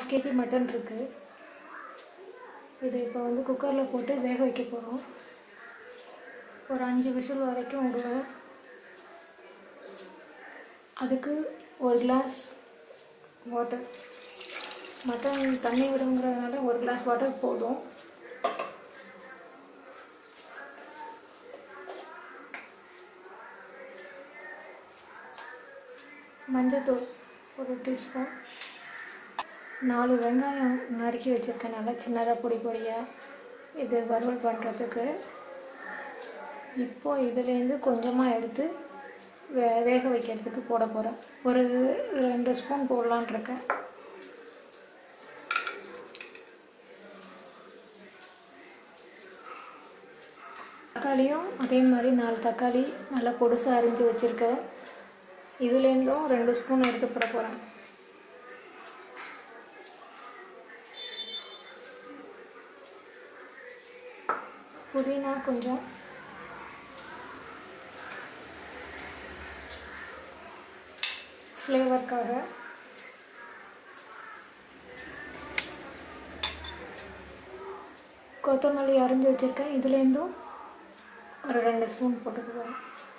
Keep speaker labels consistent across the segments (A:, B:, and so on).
A: Half KG mutton இருக்குது இது இப்போ வந்து குக்கரில் போட்டு வேக வைக்க போகிறோம் ஒரு அஞ்சு விசில் வரைக்கும் விடுவேன் அதுக்கு ஒரு கிளாஸ் வாட்டர் மட்டன் தண்ணி விடுங்கிறதுனால ஒரு கிளாஸ் வாட்டர் போதும் மஞ்சத்தூள் ஒரு டீஸ்பூன் நாலு வெங்காயம் நறுக்கி வச்சுருக்கேன் நல்லா சின்னதாக பொடி பொடியாக இது வறுவல் பண்ணுறதுக்கு இப்போ இதுலேருந்து கொஞ்சமாக எடுத்து வே வேக வைக்கிறதுக்கு போட போகிறேன் ஒரு ரெண்டு ஸ்பூன் போடலான் இருக்கேன் தக்காளியும் அதே மாதிரி நாலு தக்காளி நல்லா பொடுசாக அரிஞ்சு வச்சுருக்கேன் இதுலேருந்தும் ரெண்டு ஸ்பூன் எடுத்து போட போகிறேன் புதினா கொஞ்சம் ஃப்ளேவருக்காக கொத்தமல்லி அரிஞ்சு வச்சுருக்கேன் இதுலேருந்தும் ஒரு ரெண்டு ஸ்பூன் போட்டுக்குவேன்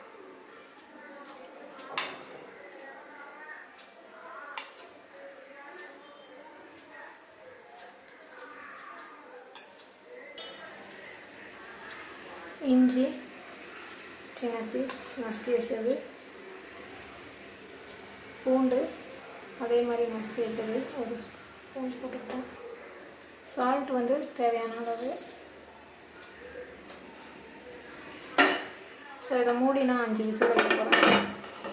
A: இஞ்சி சின்ன பீஸ் நசுக்கி வச்சது பூண்டு அதே மாதிரி நசுக்கி வச்சது ஒரு ஸ்பூன் போட்டுருக்கேன் சால்ட் வந்து தேவையான அளவு ஸோ இதை மூடி நான் அஞ்சு விசில் வைக்க போகிறேன்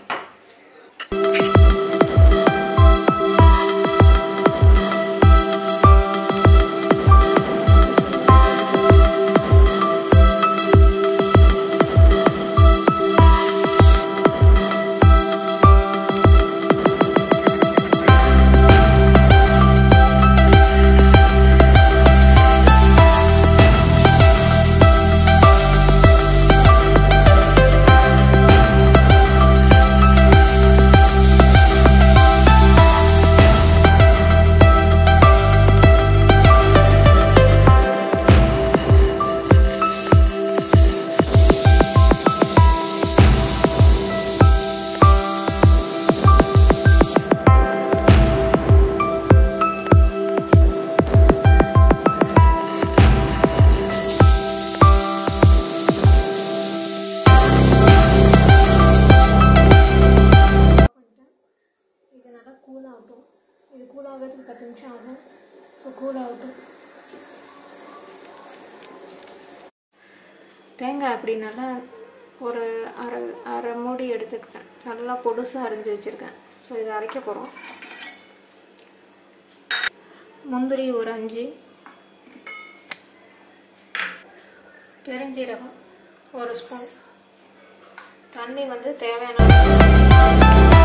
A: இது நல்லா கூல் ஆகட்டும் இது கூல் ஆகிறதுக்கு பத்து நிமிஷம் ஆகும் ஸோ கூல் ஆகட்டும் தேங்காய் அப்படி நல்லா ஒரு அரை அரை மூடி எடுத்துக்கிட்டேன் நல்லா பொடுசாக அரைஞ்சி வச்சுருக்கேன் ஸோ இதை அரைக்க போகிறோம் முந்திரி ஒரு அஞ்சு பெருஞ்சீரகம் ஒரு ஸ்பூன் தண்ணி வந்து தேவையான அளவு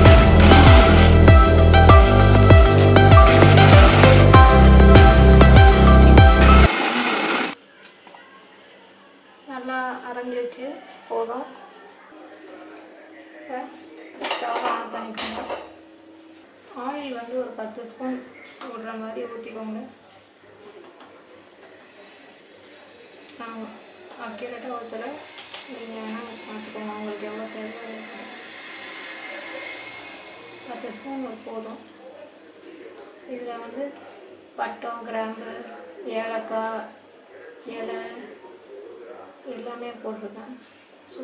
A: நல்லா அரைஞ்சிருச்சு போதும் ஸ்டவ் ஆன் பண்ணிக்கோங்க ஆயில் வந்து ஒரு பத்து ஸ்பூன் விடுற மாதிரி ஊற்றிக்கோங்க நான் அக்யூரேட்டாக ஊற்றலை நீங்கள் வேணால் பார்த்துக்கோங்க உங்களுக்கு எவ்வளோ தேவை பத்து ஸ்பூன் போதும் இதில் வந்து பட்டம் கிராம்பு ஏலக்காய் இலை எல்லாமே போட்டிருக்கேன் ஸோ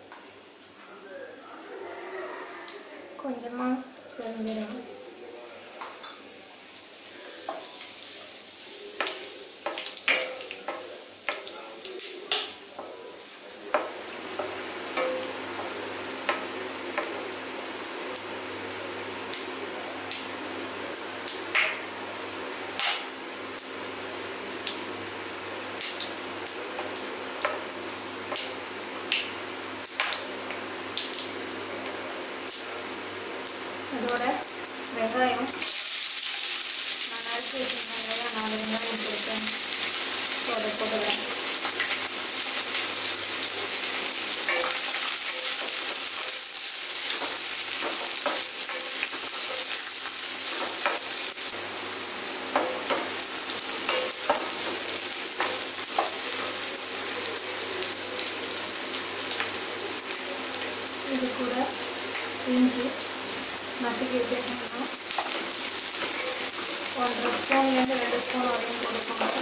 A: கொஞ்சமாக பெருஞ்சீரகம் நறுக்கி வச்சுருந்தாங்க நாலு வெங்காயம் போட்டேன் ஸோ அதை போட்டுக்கிறேன் இது கூட இஞ்சி நசுக்கி வச்சுருக்கணும் ஒன்றரை ஸ்பூன்லேருந்து ரெண்டு ஸ்பூன் வரையும் கொடுப்பாங்க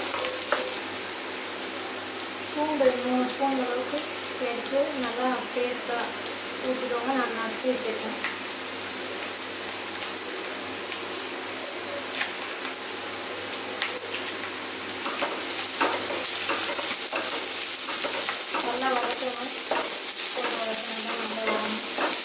A: பூண்டு மூணு ஸ்பூன் அளவுக்கு எடுத்து நல்லா பேஸ்ட்டாக ஊற்றிக்கோங்க நான் நசுக்கி வச்சுருக்கேன் நல்லா வதக்கணும் போட்டு வதக்கணும் தான் நல்லா வரும்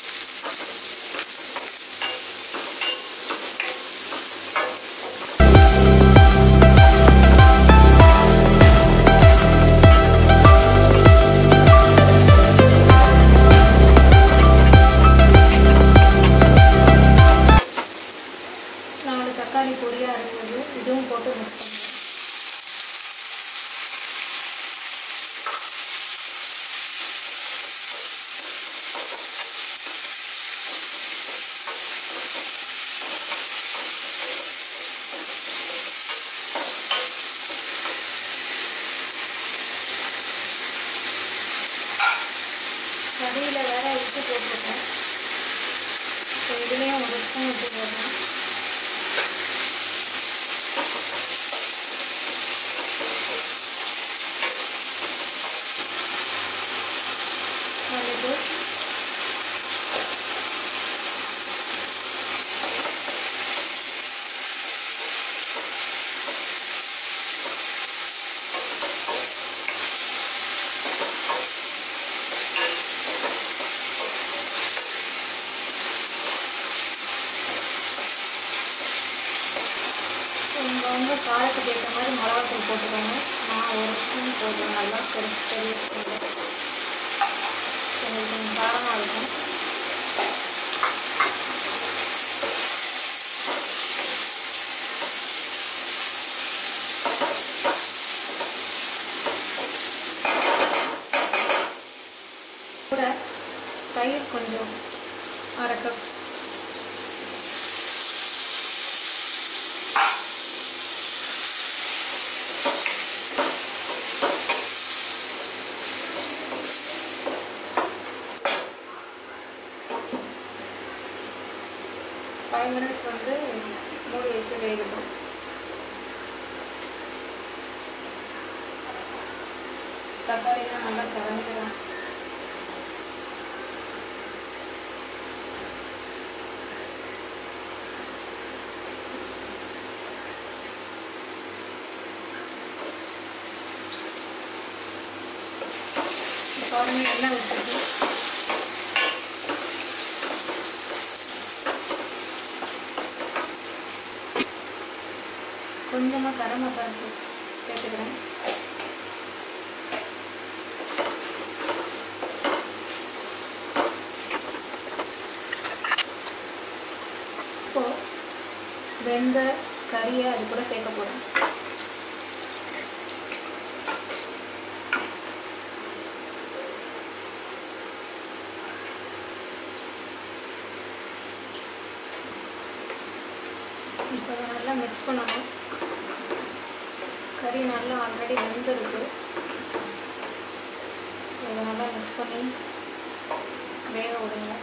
A: நாலு தக்காளி பொடியாக இருந்தது இதுவும் போட்டு மிக்ஸ் பண்ணுறேன் கறியில் வேற உப்பு போட்டிருக்கேன் ஸோ இதுலேயும் ஒரு ஸ்பூன் உப்பு போடுறேன் மல்லித்தூள் உங்க உங்க காரத்துக்கு ஏற்ற மாதிரி மிளகாத்தூள் போட்டுக்கோங்க நான் ஒரு ஸ்பூன் போடுறேன் நல்லா பெரிய பெரிய ஸ்பூன் எனக்கு கொஞ்சம் காரமாக இருக்கும் கூட தயிர் கொஞ்சம் அரை கப் ஃபைவ் மினிட்ஸ் வந்து மூடி வச்சு வேகட்டும் தக்காளிலாம் நல்லா கலந்துக்கலாம் பாருங்க எண்ணெய் ஊற்றிட்டு கொஞ்சமாக கரம் மசாலா தூள் சேர்த்துக்கிறேன் இப்போ வெந்த கறியை அது கூட சேர்க்க போகிறேன் இப்போ இதை நல்லா மிக்ஸ் பண்ணணும் கறி நல்லா ஆல்ரெடி வெந்திருக்கு ஸோ இதை நல்லா மிக்ஸ் பண்ணி வேக விடுங்க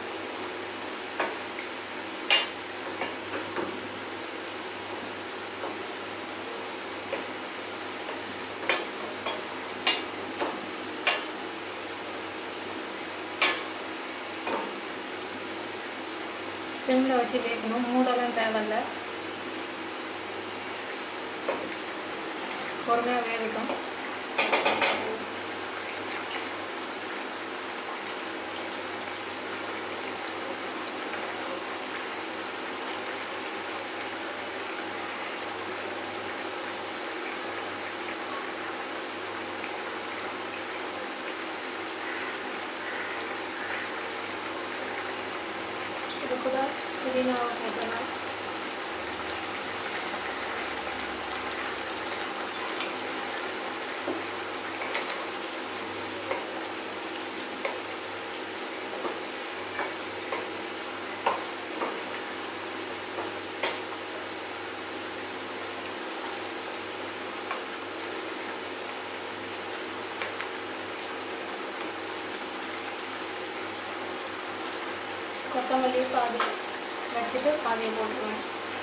A: சிம்மில் வச்சு வேகணும் மூடெல்லாம் தேவையில்ல பொறுமையாக வேகட்டும் இது கூட புதினாவை போட்டுடலாம் கொத்தமல்லி பாதி வச்சுட்டு பாதியை போட்டுருவேன்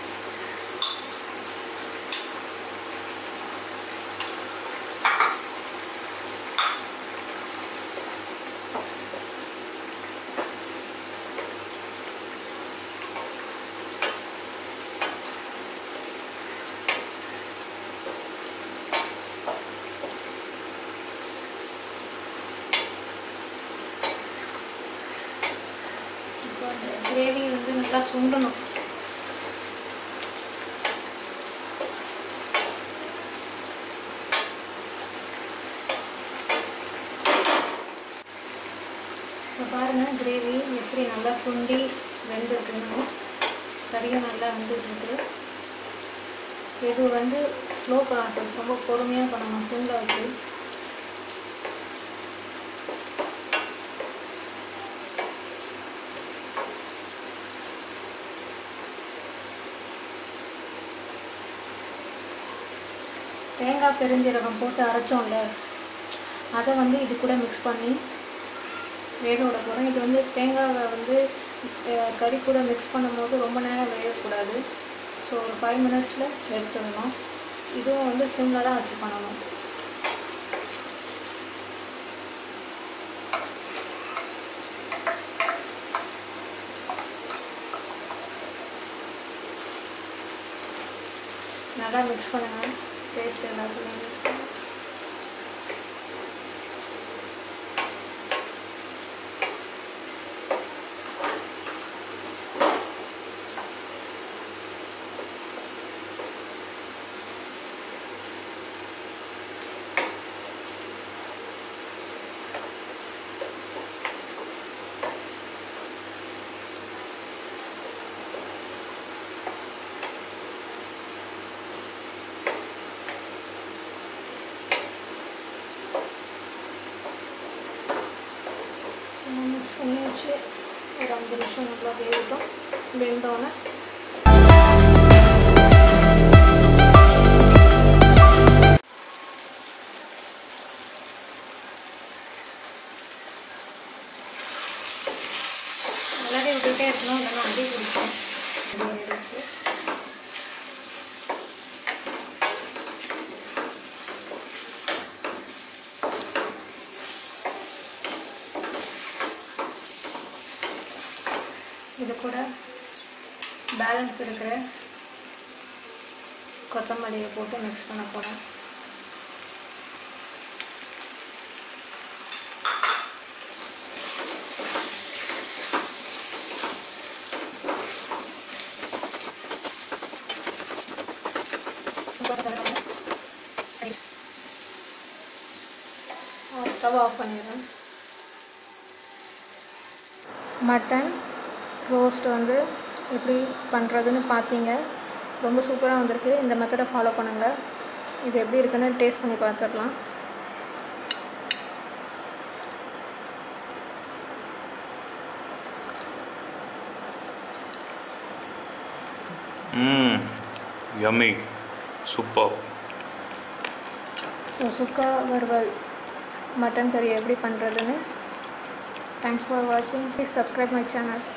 A: இப்போ அந்த கிரேவி வந்து நல்லா சுண்டணும் இப்போ பாருங்கள் கிரேவி எப்படி நல்லா சுண்டி வெந்திருக்குன்னு கறியும் நல்லா வெந்துட்டுருக்கு இது வந்து ஸ்லோ ப்ராசஸ் ரொம்ப பொறுமையாக பண்ணணும் சிம்மில் வச்சு தேங்காய் பெருஞ்சீரகம் போட்டு அரைச்சோம்ல அதை வந்து இது கூட மிக்ஸ் பண்ணி வேக விட போகிறோம் இது வந்து தேங்காவை வந்து அஹ், கறி கூட மிக்ஸ் பண்ணும்போது ரொம்ப நேரம் வேகக்கூடாது ஸோ ஒரு ஃபைவ் மினிட்ஸில் எடுத்துடணும் இதுவும் வந்து சிம்மில் தான் வச்சு பண்ணணும் நல்லா மிக்ஸ் பண்ணுங்கள் டேஸ்ட் எல்லாத்துலேயும் மிக்ஸ் பண்ணுங்கள் மிக்ஸ் பண்ணி வச்சு ஒரு அஞ்சு நிமிஷம் நல்லா வேகட்டும் வெந்தோடனே நல்லாவே விட்டுக்கிட்டே இருக்கணும் இல்லைன்னா அடி பிடிக்கும் அடி ஆயிடுச்சு இது கூட பேலன்ஸ் இருக்கிற கொத்தமல்லியை போட்டு மிக்ஸ் பண்ண போகிறேன் ஸ்டவ் ஆஃப் பண்ணிடுறேன் மட்டன் ரோஸ்ட் வந்து எப்படி பண்ணுறதுன்னு பார்த்தீங்க ரொம்ப சூப்பராக வந்திருக்கு இந்த மெத்தடை ஃபாலோ பண்ணுங்கள் இது எப்படி இருக்குன்னு டேஸ்ட் பண்ணி பார்த்துடலாம்
B: Mmm, yummy, super.
A: ஸோ சுக்கா வறுவல் மட்டன் கறி எப்படி பண்ணுறதுன்னு தேங்க்ஸ் ஃபார் வாட்சிங் ப்ளீஸ் சப்ஸ்கிரைப் மை சேனல்